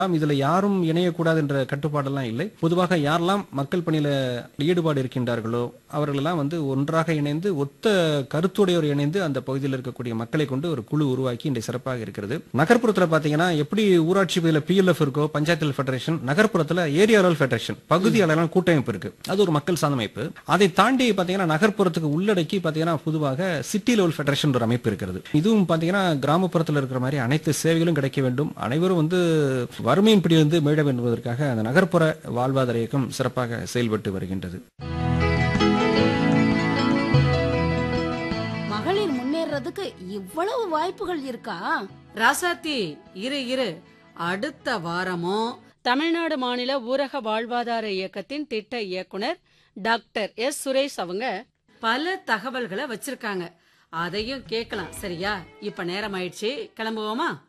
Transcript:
ஆம், இதுல யாரும் இணையக்கூடாது என்ற கட்டுப்பாடெல்லாம் இல்லை பொதுவாக யாரெல்லாம் மக்கள் பணியில ஈடுபாடு இருக்கின்றார்களோ அவர்களெல்லாம் வந்து ஒன்றாக இணைந்து ஒத்த கருத்துடையோர் இணைந்து அந்த பகுதியில் இருக்கக்கூடிய மக்களை கொண்டு ஒரு குழு உருவாக்கி இன்றைய சிறப்பாக இருக்கிறது நகர்ப்புறத்துல பாத்தீங்கன்னா எப்படி ஊராட்சி பகுதியில் பிஎல்எஃப் இருக்கோ பஞ்சாயத்து ஃபெடரேஷன் நகர்ப்புறத்துல ஏரியா லெவல் ஃபெடரேஷன் பகுதி அளவிலான கூட்டமைப்பு இருக்கு அது ஒரு மக்கள் சார்ந்த அமைப்பு அதை தாண்டி பாத்தீங்கன்னா நகர்ப்புறத்துக்கு உள்ளடக்கி பாத்தீங்கன்னா பொதுவாக சிட்டி லெவல் ஃபெடரேஷன் ஒரு அமைப்பு இருக்கிறது இதுவும் பாத்தீங்கன்னா கிராமப்புறத்தில் இருக்கிற மாதிரி அனைத்து சேவைகளும் கிடைக்க வேண்டும் அனைவரும் வந்து வறுமையின் பிடியிலிருந்து மீள வேண்டும் என்பதற்காக அந்த நகர்ப்புற வாழ்வாதார இயக்கம் சிறப்பாக செயல்பட்டு வருகின்றது மகளிர் முன்னேறதுக்கு இவ்வளவு வாய்ப்புகள் இருக்கா ராசாத்தி இரு இரு அடுத்த வாரமும் தமிழ்நாடு மாநில ஊரக வாழ்வாதார இயக்கத்தின் திட்ட இயக்குனர் டாக்டர் எஸ் சுரேஷ் அவங்க பல தகவல்களை வச்சிருக்காங்க அதையும் கேட்கலாம் சரியா இப்ப நேரம் ஆயிடுச்சு கிளம்புவோமா